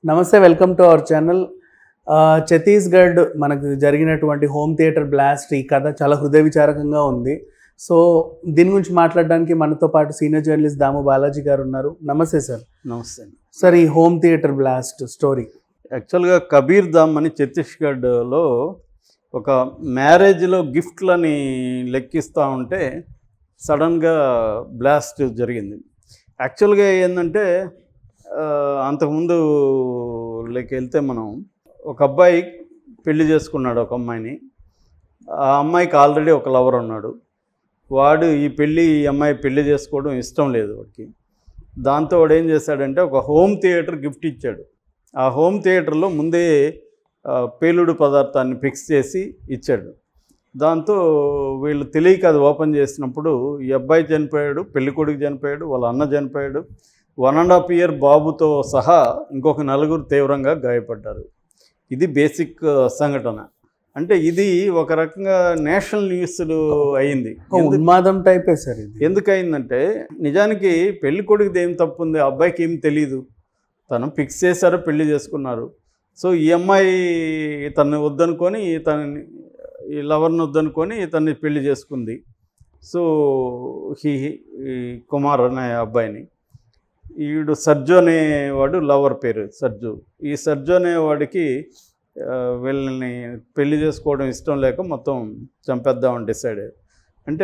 నమస్తే welcome to our channel Chhattisgarh మనకు జరిగినటువంటి హోమ్ థియేటర్ బ్లాస్ట్ ఈ కథ చాలా హృదయ విచారకంగా ఉంది సో దీని గురించి మాట్లాడడానికి మనతో పాటు సీనియర్ జర్నలిస్ట్ దాము బాలాజీ గారు ఉన్నారు నమస్తే సార్ నమస్తే అండి సార్ ఈ హోమ్ థియేటర్ బ్లాస్ట్ స్టోరీ యాక్చువల్గా కబీర్ ధామ్ అని ఛత్తీస్గఢ్లో ఒక మ్యారేజ్లో గిఫ్ట్లని లెక్కిస్తూ ఉంటే సడన్గా బ్లాస్ట్ జరిగింది యాక్చువల్గా ఏంటంటే ఆ, అంతకుముందు లైక్ వెళ్తే మనం ఒక అబ్బాయి పెళ్లి చేసుకున్నాడు ఒక అమ్మాయిని ఆ అమ్మాయికి ఆల్రెడీ ఒక లవర్ ఉన్నాడు వాడు ఈ పెళ్ళి ఈ అమ్మాయి పెళ్లి చేసుకోవడం ఇష్టం లేదు వాడికి దాంతో వాడు ఏం చేశాడంటే ఒక హోమ్ థియేటర్ గిఫ్ట్ ఇచ్చాడు ఆ హోమ్ థియేటర్లో ముందే ఆ, పేలుడు పదార్థాన్ని ఫిక్స్ చేసి ఇచ్చాడు దాంతో వీళ్ళు తెలియక అది ఓపెన్ చేసినప్పుడు ఈ అబ్బాయి చనిపోయాడు పెళ్లి కొడుకు చనిపోయాడు వాళ్ళ అన్న చనిపోయాడు వన్ అండ్ హాఫ్ ఇయర్ బాబుతో సహా ఇంకొక నలుగురు తీవ్రంగా గాయపడ్డారు ఇది బేసిక్ ఆ, సంఘటన అంటే ఇది ఒక రకంగా నేషనల్ న్యూస్లు అయింది ఎందు- ఉన్మాదం టైపే సార్ ఇది ఎందుకయిందంటే నిజానికి పెళ్లి కొడుకుది ఏం తప్పు ఉంది ఆ అబ్బాయికి ఏం తెలియదు తను ఫిక్స్ చేశారు పెళ్లి చేసుకున్నారు సో ఈ అమ్మాయి తను వద్దనుకొని తనని ఈ లవర్ని వద్దనుకొని ఇతన్ని పెళ్లి చేసుకుంది సో హీ ఈ కుమార్ అనే అబ్బాయిని ఈడు సర్జు అనేవాడు లవర్ పేరు సర్జు ఈ సర్జు అనేవాడికి ఆ, వీళ్ళని పెళ్లి చేసుకోవడం ఇష్టం లేక మొత్తం చంపేద్దామని డిసైడ్ అయ్యారు అంటే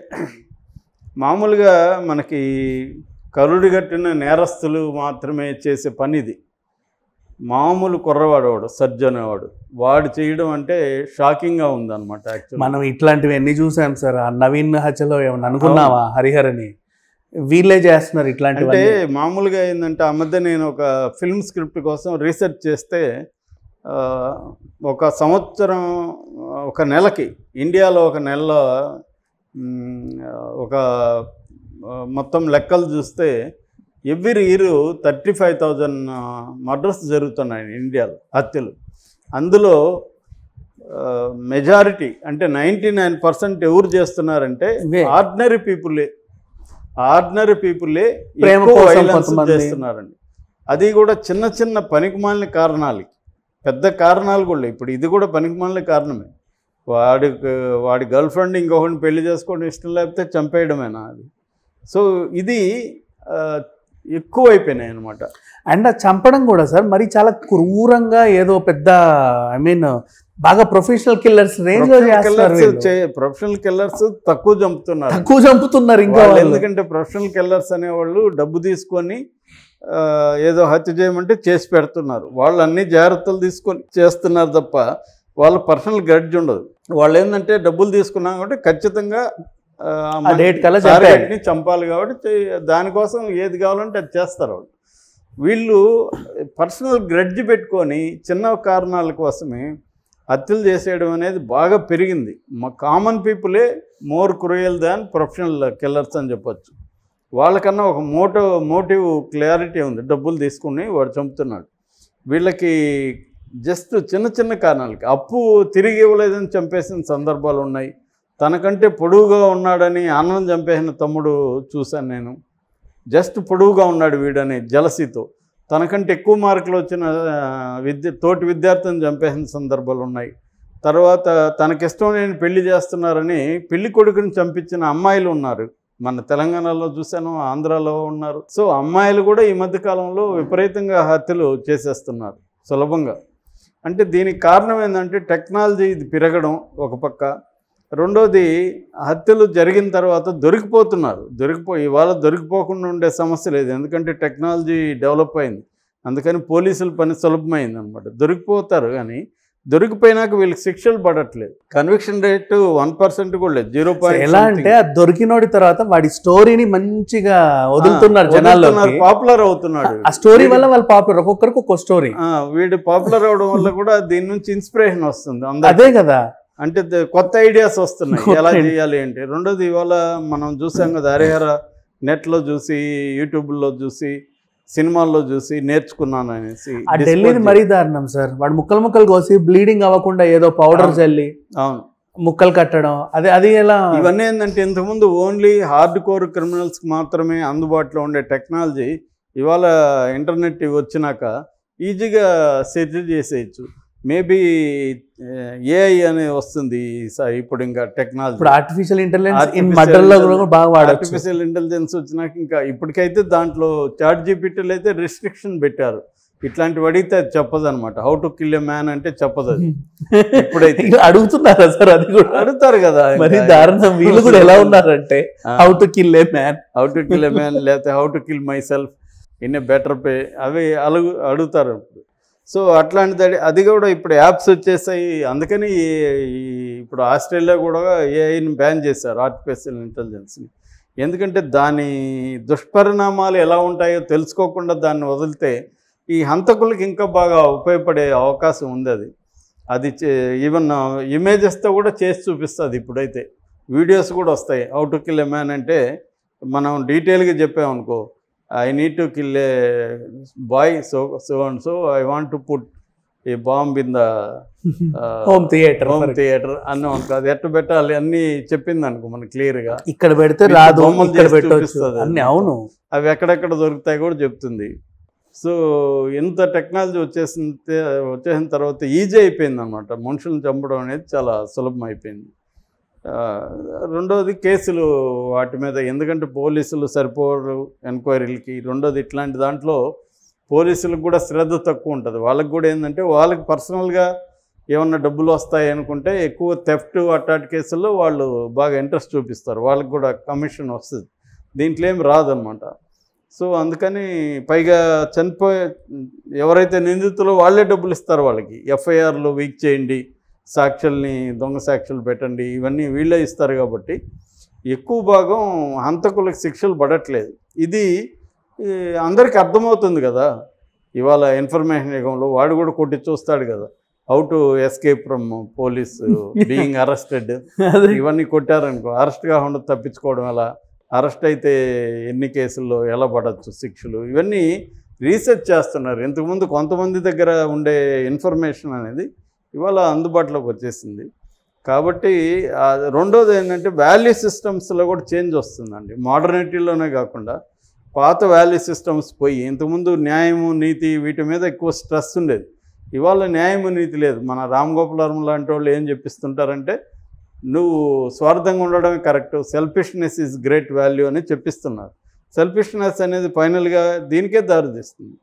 మామూలుగా మనకి కరుడు కట్టిన నేరస్తులు మాత్రమే చేసే పని ఇది మామూలు కుర్రవాడు వాడు సర్జు అనేవాడు వాడు చేయడం అంటే షాకింగ్గా ఉందన్నమాట యాక్చువల్ మనం ఇట్లాంటివి ఎన్ని చూసాం సార్ ఆ నవీన్ హత్యలో ఏమన్నా అనుకున్నావా హరిహరని వీళ్ళే చేస్తున్నారు ఇట్లాంటివి అంటే మామూలుగా ఏంటంటే ఆ మధ్య నేను ఒక ఫిల్మ్ స్క్రిప్ట్ కోసం రీసెర్చ్ చేస్తే ఆ, ఒక సంవత్సరం ఒక నెలకి ఇండియాలో ఒక నెలలో మ్, ఒక ఆ, మొత్తం లెక్కలు చూస్తే every year thirty five thousand murders జరుగుతున్నాయి ఇండియాలో హత్యలు అందులో మెజారిటీ అంటే నైంటీ నైన్ పర్సెంట్ ఎవరు చేస్తున్నారంటే ఇవే. ఆర్డినరీ పీపులే ఆర్డినరీ పీపులే ప్రేమ ఎక్కువ కోసం violence కొంతమంది. చేస్తున్నారండి అది కూడా చిన్న చిన్న పనికిమాలిన కారణాలకి పెద్ద కారణాలు కూడా లేవు. ఇప్పుడు ఇది కూడా పనికిమాలిన కారణమే వాడి వాడి గర్ల్ ఫ్రెండ్ ఇంకొకరిని పెళ్లి చేసుకోవడం ఇష్టం లేకపోతే చంపేయడమేనా అది సో ఇది ఆ, ఎక్కువ అయిపోయినాయి అనమాట అండ్ ఆ చంపడం కూడా సార్ మరి చాలా క్రూరంగా ఏదో పెద్ద ఐ మీన్ బాగా ప్రొఫెషనల్ కిల్లర్స్ రేంజ్ లో చేస్తారు వీళ్ళు. ప్రొఫెషనల్ కిల్లర్స్ తక్కువ చంపుతున్నారు తక్కువ చంపుతున్నారు ఇంకా వాళ్ళు వాళ్ళు. ఎందుకంటే ప్రొఫెషనల్ కిల్లర్స్ అనేవాళ్ళు డబ్బు తీసుకొని ఆ, ఏదో హత్య చేయమంటే చేసి పెడుతున్నారు వాళ్ళు అన్ని జాగ్రత్తలు తీసుకొని చేస్తున్నారు తప్ప వాళ్ళ పర్సనల్ గ్రడ్జ్ ఉండదు వాళ్ళు ఏంటంటే డబ్బులు తీసుకున్నాం కాబట్టి ఖచ్చితంగా ఆ, ఆ డేట్ కల్లా target చంపేయాలి. ని చంపాలి కాబట్టి చే- దానికోసం ఏది కావాలంటే అది చేస్తారు వాళ్ళు వీళ్ళు పర్సనల్ గ్రడ్జ్ పెట్టుకొని చిన్న కారణాల కోసమే హత్యలు చేసేయడం అనేది బాగా పెరిగింది మా కామన్ పీపులే more cruel than professional killers అని చెప్పొచ్చు వాళ్ళకన్నా ఒక మోటో మోటివ్ క్లారిటీ ఉంది డబ్బులు తీసుకుని వాడు చంపుతున్నాడు వీళ్ళకి జస్ట్ చిన్న చిన్న కారణాలకి అప్పు తిరిగి ఇవ్వలేదని చంపేసిన సందర్భాలు ఉన్నాయి తనకంటే పొడువుగా ఉన్నాడని ఆనందం చంపేసిన తమ్ముడు చూశాను నేను జస్ట్ పొడువుగా ఉన్నాడు వీడని జలసితో తనకంటే ఎక్కువ మార్కులు వచ్చిన ఆ, విద్య తోటి విద్యార్థిని చంపేసిన సందర్భాలు ఉన్నాయి తర్వాత తనకిష్టం లేని పెళ్లి చేస్తున్నారని పెళ్లి కొడుకుని చంపించిన అమ్మాయిలు ఉన్నారు మన తెలంగాణలో చూశాను ఆంధ్రాలో ఉన్నారు సో అమ్మాయిలు కూడా ఈ మధ్య కాలంలో విపరీతంగా హత్యలు చేసేస్తున్నారు సులభంగా అంటే దీనికి కారణం ఏంటంటే టెక్నాలజీ ఇది పెరగడం ఒక పక్క రెండోది హత్యలు జరిగిన తర్వాత దొరికిపోతున్నారు దొరికిపో ఇవాళ దొరికిపోకుండా ఉండే సమస్య లేదు ఎందుకంటే టెక్నాలజీ డెవలప్ అయింది అందుకని పోలీసుల పని సులభమైంది అనమాట దొరికిపోతారు కానీ దొరికిపోయినాక వీళ్ళకి శిక్షలు పడట్లేదు కన్విక్షన్ రేట్ వన్ పర్సెంట్ కూడా లేదు జీరో ఎలా అంటే ఆ దొరికినోడి తర్వాత వాడి స్టోరీని మంచిగా వదులుతున్నారు జనాల్లో పాపులర్ అవుతున్నాడు ఆ స్టోరీ వల్ల వాళ్ళు పాపులర్ ఒక్కొక్కరికి ఒక్కొక్క స్టోరీ ఆ, వీడు పాపులర్ అవడం వల్ల కూడా దీని నుంచి ఇన్స్పిరేషన్ వస్తుంది అందరికీ. అదే కదా అంటే ద- కొత్త ఐడియాస్ వస్తున్నాయి కొత్త ఎలా idea. చేయాలి అంటే రెండోది ఇవాళ మనం చూసాం కదా హరిహర నెట్లో చూసి యూట్యూబ్లో చూసి సినిమాల్లో చూసి నేర్చుకున్నాను అనేసి ఆ dispose ఢిల్లీది చేసి- మరీ దారుణం సార్ వాడు ముక్కలు ముక్కలు కోసి బ్లీడింగ్ అవ్వకుండా ఏదో పౌడర్ అవును. చల్లి అవును ముక్కలు కట్టడం అదే అది ఎలా ఇవన్నీ ఏంటంటే ఇంతకుముందు ఓన్లీ హార్డ్ కోర్ క్రిమినల్స్కి మాత్రమే అందుబాటులో ఉండే టెక్నాలజీ ఇవాళ ఇంటర్నెట్ ఇవి వచ్చినాక ఈజీగా సెటిల్ చేసేయచ్చు మేబీ ఏఐ అని వస్తుంది స- ఇప్పుడు ఇంకా టెక్నాలజీ ఇప్పుడు artificial intelligence in Artificial murder లో కూడా intelligence- బాగా వాడచ్చు ఆర్టిఫిషియల్ ఇంటెలిజెన్స్ వచ్చినాక ఇంకా ఇప్పటికైతే దాంట్లో చాట్ జీపీటీలు అయితే రిస్ట్రిక్షన్ పెట్టారు ఇట్లాంటివి అడిగితే అది చెప్పదు అనమాట how to kill a man అంటే చెప్పదు అది ఇప్పుడైతే ఇలా అడుగుతున్నారా సార్ అది కూడా అడుగుతారు కదా మరి దారుణం వీళ్ళు కూడా ఎలా ఉన్నారంటే ఆ. How to kill a man how to kill a man లేకపోతే how to kill myself in a better pay అవి అలుగు అడుగుతారు ఇప్పుడు సో అట్లాంటిది అడి- అది కూడా ఇప్పుడు యాప్స్ వచ్చేసాయి అందుకని ఈ- ఈ ఇప్పుడు ఆస్ట్రేలియా కూడా ఏఐని బ్యాన్ చేశారు ఆర్టిఫిషియల్ ఇంటెలిజెన్స్ని ఎందుకంటే దాని దుష్పరిణామాలు ఎలా ఉంటాయో తెలుసుకోకుండా దాన్ని వదిలితే ఈ హంతకులకి ఇంకా బాగా ఉపయోగపడే అవకాశం ఉంది అది అది ఈవెన్ ఇమేజెస్తో కూడా చేసి చూపిస్తుంది ఇప్పుడైతే వీడియోస్ కూడా వస్తాయి how to kill a man అంటే మనం డీటెయిల్గా చెప్పామనుకో I need to kill a boy so so and so I want to put a bomb in the home theatre home theatre అన్నీ అనుకో అది ఎట్ట పెట్టాలి అన్నీ చెప్పింది అనుకో మనకి క్లియర్గా ఇక్కడ పెడితే వీటి రాదు బొమ్మలు ఇక్కడ చేసి పెట్టవచ్చు చూపిస్తది. అన్ని అవును అవి ఎక్కడెక్కడ దొరుకుతాయి కూడా చెప్తుంది సో ఇంత టెక్నాలజీ వచ్చేసిన వచ్చేసిన తర్వాత ఈజీ అయిపోయింది అనమాట మనుషులను చంపడం అనేది చాలా సులభం అయిపోయింది ఆ, రెండోది కేసులు వాటి మీద ఎందుకంటే పోలీసులు సరిపోరు ఎంక్వైరీలకి రెండోది ఇట్లాంటి దాంట్లో పోలీసులకు కూడా శ్రద్ధ తక్కువ ఉంటుంది వాళ్ళకి కూడా ఏంటంటే వాళ్ళకి పర్సనల్గా ఏమన్నా డబ్బులు వస్తాయి అనుకుంటే ఎక్కువ థెఫ్ట్ అట్లాంటి కేసుల్లో వాళ్ళు బాగా ఇంట్రెస్ట్ చూపిస్తారు వాళ్ళకి కూడా కమిషన్ వస్తుంది దీంట్లో ఏం రాదనమాట సో అందుకని పైగా చనిపోయే ఎవరైతే నిందితులో వాళ్ళే డబ్బులు ఇస్తారు వాళ్ళకి ఎఫ్ఐఆర్లో వీక్ చేయండి సాక్షుల్ని దొంగ సాక్షులు పెట్టండి ఇవన్నీ వీళ్ళే ఇస్తారు కాబట్టి ఎక్కువ భాగం హంతకులకు శిక్షలు పడట్లేదు ఇది ఈ, అందరికీ అర్థమవుతుంది కదా ఇవాళ ఇన్ఫర్మేషన్ యుగంలో వాడు కూడా కొట్టి చూస్తాడు కదా how to escape from police being arrested అదే ఇవన్నీ కొట్టారనుకో అరెస్ట్ కాకుండా తప్పించుకోవడం ఎలా అరెస్ట్ అయితే ఎన్ని కేసుల్లో ఎలా పడవచ్చు శిక్షలు ఇవన్నీ రీసెర్చ్ చేస్తున్నారు ఇంతకుముందు కొంతమంది దగ్గర ఉండే ఇన్ఫర్మేషన్ అనేది ఇవాళ అందుబాటులోకి వచ్చేసింది కాబట్టి ఆ రెండోది ఏంటంటే వాల్యూ సిస్టమ్స్లో కూడా చేంజ్ వస్తుందండి మోడర్నిటీలోనే కాకుండా పాత వాల్యూ సిస్టమ్స్ పోయి ఇంతకుముందు న్యాయము నీతి వీటి మీద ఎక్కువ స్ట్రెస్ ఉండేది ఇవాళ న్యాయము నీతి లేదు మన రామ్ గోపాల్ వర్మ లాంటి వాళ్ళు ఏం చెప్పిస్తుంటారంటే నువ్వు స్వార్థంగా ఉండడమే correct selfishness is great value అని చెప్పిస్తున్నారు సెల్ఫిష్నెస్ అనేది ఫైనల్గా దీనికే దారితీస్తుంది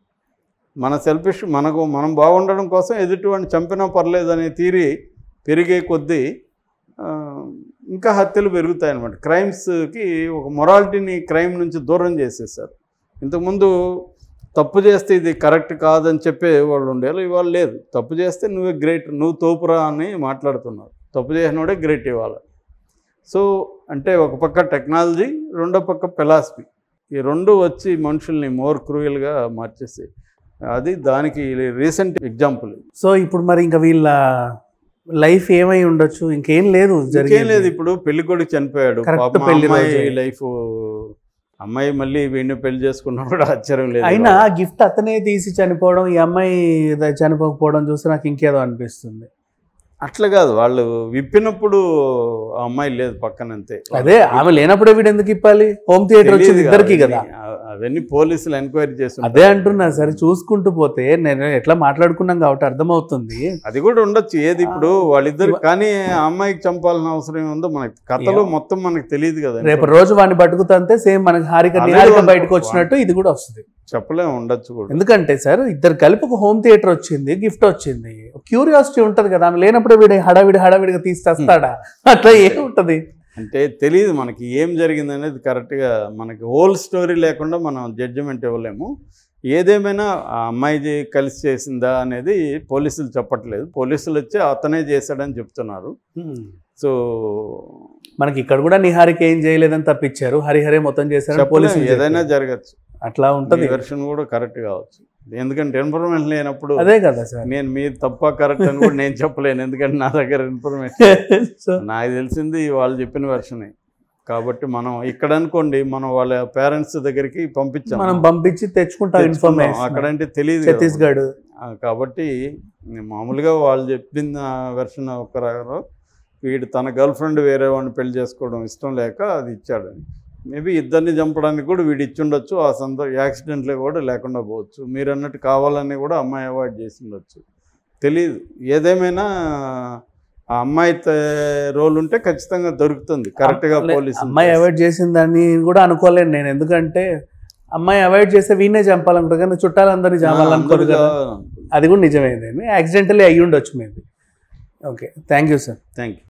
మన సెల్ఫిష్ మనకు మనం బాగుండడం కోసం ఎదుటివాడిని చంపినా పర్లేదు అనే తీరి పెరిగే కొద్దీ ఆ, ఇంకా హత్యలు పెరుగుతాయి అన్నమాట క్రైమ్స్కి ఒక మొరాలిటీని క్రైమ్ నుంచి దూరం చేసేసారు ఇంతకుముందు తప్పు చేస్తే ఇది కరెక్ట్ కాదని చెప్పే వాళ్ళు ఉండేవాళ్ళు ఇవాళ లేదు తప్పు చేస్తే నువ్వే గ్రేట్ నువ్వు తోపురా అని మాట్లాడుతున్నారు తప్పు చేసినోడే గ్రేట్ ఇవాళ సో అంటే ఒక పక్క టెక్నాలజీ రెండో పక్క ఫిలాసఫీ ఈ రెండు వచ్చి మనుషుల్ని మోర్ క్రూయల్గా మార్చేసాయి అది దానికి రీసెంట్ ఎగ్జాంపుల్ సో ఇప్పుడు మరి ఇంకా వీళ్ళ లైఫ్ ఏమై ఉండొచ్చు ఇంకేం లేదు ఇంకేం జరిగేది. లేదు ఇప్పుడు పెళ్లి కొడుకు చనిపోయాడు Correct పాపం పెళ్లి అమ్మాయి రోజే. లైఫ్ అమ్మాయి మళ్ళీ వీడిని పెళ్లి చేసుకున్నా కూడా ఆశ్చర్యం లేదు అయినా గిఫ్ట్ అతనే తీసి చనిపోవడం ఈ అమ్మాయి ద- చనిపోకపోవడం చూస్తే నాకు ఇంకేదో అనిపిస్తుంది అట్లా కాదు వాళ్ళు విప్పినప్పుడు ఆ అమ్మాయి లేదు పక్కన అంతే అదే ఆమె లేనప్పుడే వీడు ఎందుకు ఇప్పాలి హోమ్ థియేటర్ వచ్చింది తెలీదు ఇద్దరికి కదా అవన్నీ. అ- అవన్నీ పోలీసులు ఎంక్వైరీ చేస్తారు అదే అంటున్నా సరే చూసుకుంటూ పోతే నేను ఎట్లా మాట్లాడుకున్నాం కాబట్టి అర్థమవుతుంది అది కూడా ఉండొచ్చు ఏది ఇప్పుడు వాళ్ళిద్దరు కానీ ఆ అమ్మాయికి చంపాల్సిన అవసరం ఏముందో మనకి కథలో మొత్తం మనకి తెలియదు కదా రేపు రోజు వాడిని పట్టుకుతంతే సేమ్ మనకి హారిక అదే నిహారిక వాళ్ళు- బయటకు వచ్చినట్టు ఇది కూడా వస్తుంది చెప్పలేము ఉండొచ్చు కూడా ఎందుకంటే సార్ ఇద్దరు కలిపి ఒక హోమ్ థియేటర్ వచ్చింది గిఫ్ట్ వచ్చింది క్యూరియాసిటీ ఉంటది కదా ఆమె లేనప్పుడు వీడు హడావిడి హడావిడిగా తీస్తాడా అట్లా ఏం ఉంటది అంటే తెలియదు మనకి ఏం జరిగింది అనేది కరెక్ట్గా మనకి హోల్ స్టోరీ లేకుండా మనం జడ్జిమెంట్ ఇవ్వలేము ఏదేమైనా ఆ అమ్మాయి కలిసి చేసిందా అనేది పోలీసులు చెప్పట్లేదు పోలీసులు వచ్చి అతనే చేశాడని చెప్తున్నారు సో మనకి ఇక్కడ కూడా నిహారిక ఏం చేయలేదని తప్పించారు హరిహరే మొత్తం చేశారని చెప్పలేము పోలీసులు ఏదైనా చెప్పారు. జరగచ్చు అట్లా ఉంటది వెర్షన్ కూడా కరెక్ట్ కావచ్చు ఎందుకంటే ఇన్ఫర్మేషన్ లేనప్పుడు అదే కదా సార్ నేను మీరు తప్ప కరెక్ట్ అని కూడా నేను చెప్పలేను ఎందుకంటే నా దగ్గర ఇన్ఫర్మేషన్ సో నాకు తెలిసింది వాళ్ళు చెప్పిన వెర్షనే కాబట్టి మనం ఇక్కడ అనుకోండి మనం వాళ్ళ పేరెంట్స్ దగ్గరికి పంపించాం మనం పంపించి తెచ్చుకుంటాం తెచ్చుకున్నాం. ఇన్ఫర్మేషన్ అక్కడంటే తెలియదు కదా ఛత్తీస్గఢ్ ఆ, కాబట్టి మామూలుగా వాళ్ళు చెప్పిన వెర్షన్ ఒక రకం వీడు తన గర్ల్ ఫ్రెండ్ వేరే వాడిని పెళ్లి చేసుకోవడం ఇష్టం లేక అది ఇచ్చాడని మేబీ ఇద్దరిని చంపడానికి కూడా వీడు ఇచ్చుండొచ్చు ఆ సంద యాక్సిడెంట్లో కూడా లేకుండా పోవచ్చు మీరు అన్నట్టు కావాలని కూడా అమ్మాయి అవాయిడ్ చేసి ఉండొచ్చు తెలియదు ఏదేమైనా ఆ అమ్మాయి రోల్ ఉంటే ఖచ్చితంగా దొరుకుతుంది కరెక్ట్గా లే- పోలీసు అమ్మాయి అవాయిడ్ చేసిన దాన్ని కూడా అనుకోలేను నేను ఎందుకంటే అమ్మాయి అవాయిడ్ చేస్తే వీనే చంపాలనుకుంటారు కానీ చుట్టాలందరినీ చంపాలనుకోరు కదా అది కూడా నిజమైంది యాక్సిడెంటలీ అయ్యి ఉండొచ్చు maybe okay thank you sir thank you